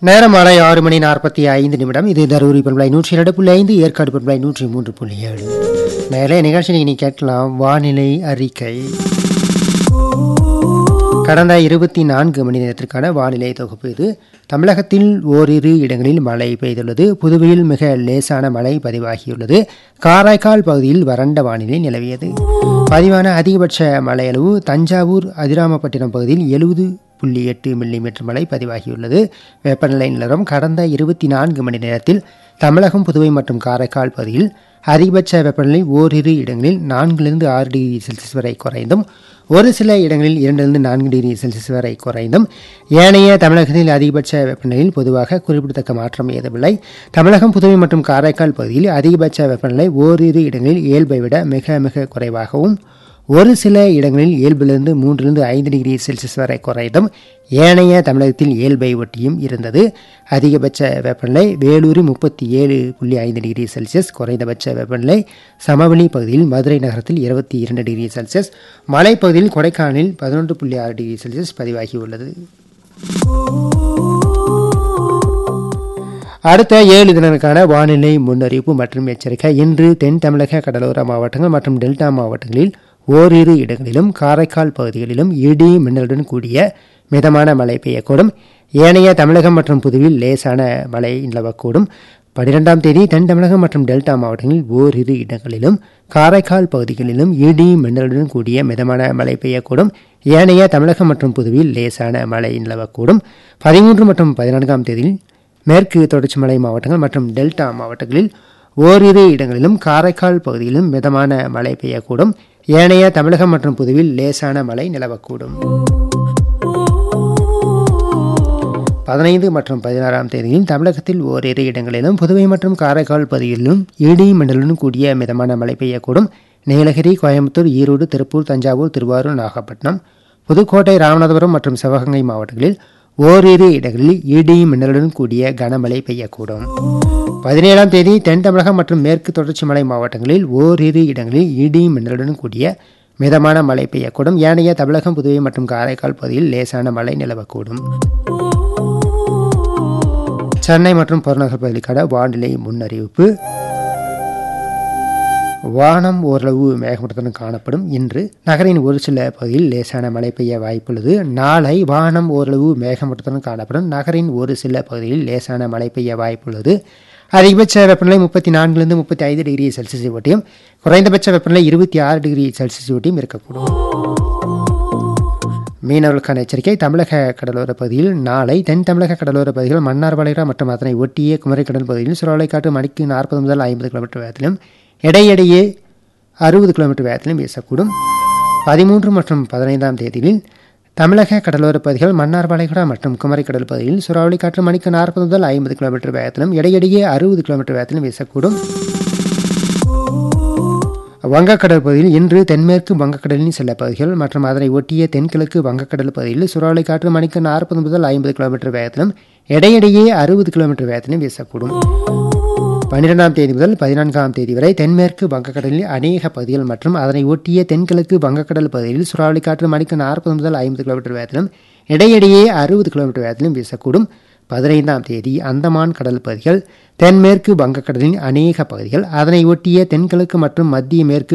நேரம் மாலை ஆறு மணி நாற்பத்தி ஐந்து நிமிடம் இது தருமபுரி பண்பலை நூற்றி இரண்டு புள்ளி ஐந்து ஏற்காடு பண்பலை நூற்றி மூன்று புள்ளி ஏழு மேலே நிகழ்ச்சி நீ கேட்கலாம் வானிலை அறிக்கை கடந்த இருபத்தி நான்கு மணி நேரத்திற்கான வானிலை தொகுப்பு இது தமிழகத்தில் ஓரிரு இடங்களில் மழை பெய்துள்ளது புதுவையில் மிக லேசான மழை பதிவாகியுள்ளது காரைக்கால் பகுதியில் வறண்ட வானிலை நிலவியது பதிவான அதிகபட்ச மழை அளவு தஞ்சாவூர் அதிராமப்பட்டினம் பகுதியில் எழுபது புள்ளி எட்டு மில்லிமீட்டர் மழை பதிவாகியுள்ளது வெப்பநிலை நிலவரம் கடந்த இருபத்தி நான்கு மணி நேரத்தில் தமிழகம் புதுவை மற்றும் காரைக்கால் பகுதியில் அதிகபட்ச வெப்பநிலை ஓரிரு இடங்களில் நான்கிலிருந்து ஆறு டிகிரி செல்சியஸ் வரை குறைந்தும் ஒரு சில இடங்களில் இரண்டிலிருந்து நான்கு டிகிரி செல்சியஸ் வரை குறைந்தும் ஏனைய தமிழகத்தில் அதிகபட்ச வெப்பநிலையில் பொதுவாக குறிப்பிடத்தக்க மாற்றம் ஏதுமில்லை தமிழகம் புதுவை மற்றும் காரைக்கால் பகுதியில் அதிகபட்ச வெப்பநிலை ஓரிரு இடங்களில் இயல்பை விட மிக மிக குறைவாகவும் ஒரு சில இடங்களில் இயல்பிலிருந்து மூன்றிலிருந்து ஐந்து டிகிரி செல்சியஸ் வரை குறைந்தும் ஏனைய தமிழகத்தில் இயல்பை ஒட்டியும் இருந்தது அதிகபட்ச வெப்பநிலை வேலூர் முப்பத்தி ஏழு புள்ளி ஐந்து டிகிரி செல்சியஸ் குறைந்தபட்ச வெப்பநிலை சமவெளி பகுதியில் மதுரை நகரத்தில் இருபத்தி இரண்டு டிகிரி செல்சியஸ் மலைப்பகுதியில் கொடைக்கானலில் பதினொன்று புள்ளி ஆறு டிகிரி செல்சியஸ் பதிவாகியுள்ளது அடுத்த ஏழு தினங்களுக்கான வானிலை முன்னறிவிப்பு மற்றும் எச்சரிக்கை இன்று தென் தமிழக கடலோர மாவட்டங்கள் மற்றும் டெல்டா மாவட்டங்களில் ஓரிரு இடங்களிலும் காரைக்கால் பகுதிகளிலும் இடி மின்னலுடன் கூடிய மிதமான மழை பெய்யக்கூடும் ஏனைய தமிழகம் மற்றும் புதுவில் லேசான மழை நிலவக்கூடும் பனிரெண்டாம் தேதி தென் தமிழகம் மற்றும் டெல்டா மாவட்டங்களில் ஓரிரு இடங்களிலும் காரைக்கால் பகுதிகளிலும் இடி மின்னலுடன் கூடிய மிதமான மழை பெய்யக்கூடும் ஏனைய தமிழகம் மற்றும் புதுவில் லேசான மழை நிலவக்கூடும் பதிமூன்று மற்றும் பதினான்காம் தேதியில் மேற்கு தொடர்ச்சி மலை மாவட்டங்கள் மற்றும் டெல்டா மாவட்டங்களில் ஓரிரு இடங்களிலும் காரைக்கால் பகுதியிலும் மிதமான மழை பெய்யக்கூடும் ஏனைய தமிழகம் மற்றும் புதுவில் லேசான மழை நிலவக்கூடும் பதினைந்து மற்றும் பதினாறாம் தேதியில் தமிழகத்தில் ஓரிரு இடங்களிலும் புதுவை மற்றும் காரைக்கால் பகுதிகளிலும் இடி மண்டலுடன் கூடிய மிதமான மழை பெய்யக்கூடும் நீலகிரி கோயம்புத்தூர் ஈரோடு திருப்பூர் தஞ்சாவூர் திருவாரூர் நாகப்பட்டினம் புதுக்கோட்டை ராமநாதபுரம் மற்றும் சிவகங்கை மாவட்டங்களில் ஓரிரு இடங்களில் இடி மின்னலுடன் கூடிய கனமழை பெய்யக்கூடும் பதினேழாம் தேதி தென் தமிழகம் மற்றும் மேற்கு தொடர்ச்சி மலை மாவட்டங்களில் ஓரிரு இடங்களில் இடி மின்னலுடன் கூடிய மிதமான மழை பெய்யக்கூடும் ஏனைய தமிழகம் புதுவை மற்றும் காரைக்கால் பகுதியில் லேசான மழை நிலவக்கூடும் சென்னை மற்றும் புறநகர் பகுதிக்கான வானிலை முன்னறிவிப்பு வானம் ஓரளவு மேகமூட்டத்துடன் காணப்படும் இன்று நகரின் ஒரு சில பகுதியில் லேசான மழை பெய்ய வாய்ப்புள்ளது நாளை வானம் ஓரளவு மேகமூட்டத்துடன் காணப்படும் நகரின் ஒரு சில பகுதியில் லேசான மழை பெய்ய வாய்ப்புள்ளது அதிகபட்ச வெப்பநிலை முப்பத்தி நான்கிலிருந்து முப்பத்தி ஐந்து டிகிரி செல்சியஸ் ஒட்டியும் குறைந்தபட்ச வெப்பநிலை இருபத்தி ஆறு டிகிரி செல்சியஸ் ஒட்டியும் இருக்கக்கூடும் மீனவர்களுக்கான எச்சரிக்கை தமிழக கடலோர பகுதியில் நாளை தென் தமிழக கடலோர பகுதிகள் மன்னார் வளைகுடா மற்றும் அதனை ஒட்டிய குமரிக்கடல் பகுதியில் சுறாவளைக்காற்று மணிக்கு நாற்பது முதல் ஐம்பது கிலோமீட்டர் வேகத்திலும் இடையிடையே அறுபது கிலோமீட்டர் வேகத்திலும் வீசக்கூடும் பதிமூன்று மற்றும் பதினைந்தாம் தேதியில் தமிழக கடலோர பகுதிகள் மன்னார் வளைகுடா மற்றும் குமரிக்கடல் பகுதியில் சூறாவளி காற்று மணிக்கு நாற்பது முதல் ஐம்பது கிலோமீட்டர் வேகத்திலும் இடையிடையே அறுபது கிலோமீட்டர் வேகத்திலும் வீசக்கூடும் வங்கக்கடல் பகுதியில் இன்று தென்மேற்கு வங்கக்கடலின் சில பகுதிகள் மற்றும் அதனை ஒட்டிய தென்கிழக்கு வங்கக்கடல் பகுதியில் சூறாவளி காற்று மணிக்கு நாற்பது முதல் ஐம்பது கிலோமீட்டர் வேகத்திலும் இடையிடையே அறுபது கிலோமீட்டர் வேகத்திலும் வீசக்கூடும் பன்னிரெண்டாம் தேதி முதல் பதினான்காம் தேதி வரை தென்மேற்கு வங்கக்கடலில் அநேக பகுதிகள் மற்றும் அதனை ஒட்டிய தென்கிழக்கு வங்கக்கடல் பகுதியில் சூறாவளி காற்று மணிக்கு நாற்பது முதல் ஐம்பது கிலோமீட்டர் வேகத்திலும் இடையிடையே அறுபது கிலோமீட்டர் வேகத்திலும் வீசக்கூடும் பதினைந்தாம் தேதி அந்தமான் கடல் பகுதிகள் தென்மேற்கு வங்கக்கடலின் அநேக பகுதிகள் அதனை ஒட்டிய தென்கிழக்கு மற்றும் மத்திய மேற்கு